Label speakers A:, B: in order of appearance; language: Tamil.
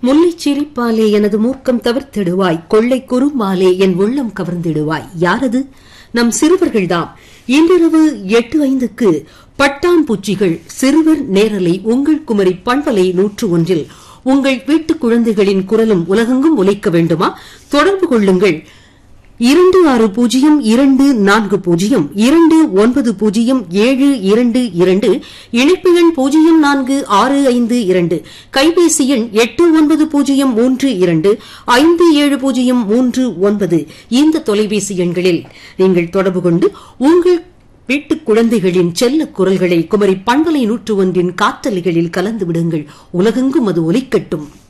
A: முல்லைச் சிரிப்பாலே எனது மூர்க்கம் தவிர்த்திடுவாய் கொள்ளை குறும்பாலே என் உள்ளம் கவர்ந்திடுவாய் யாரது நம் சிறுவர்கள்தாம் இன்றிரவு எட்டு ஐந்துக்கு பட்டாம்பூச்சிகள் சிறுவர் நேரலை உங்கள் குமரி பண்பலை நூற்று ஒன்றில் உங்கள் வீட்டுக் குழந்தைகளின் குரலும் உலகெங்கும் ஒலிக்க வேண்டுமா தொடர்பு கொள்ளுங்கள் இரண்டு ஆறு பூஜ்ஜியம் இரண்டு நான்கு பூஜ்ஜியம் இரண்டு ஒன்பது பூஜ்ஜியம் ஏழு இரண்டு இரண்டு இணைப்பு எண் பூஜ்ஜியம் நான்கு ஆறு ஐந்து இரண்டு கைபேசி எண் எட்டு ஒன்பது பூஜ்ஜியம் மூன்று இரண்டு ஐந்து ஏழு பூஜ்ஜியம் மூன்று ஒன்பது இந்த தொலைபேசி எண்களில் நீங்கள் தொடர்பு கொண்டு உங்கள் வீட்டுக் குழந்தைகளின் செல்ல குரல்களை குமரி பண்பலை நூற்று ஒன்றின் காற்றலைகளில் கலந்து விடுங்கள் உலகெங்கும் அது ஒலிக்கட்டும்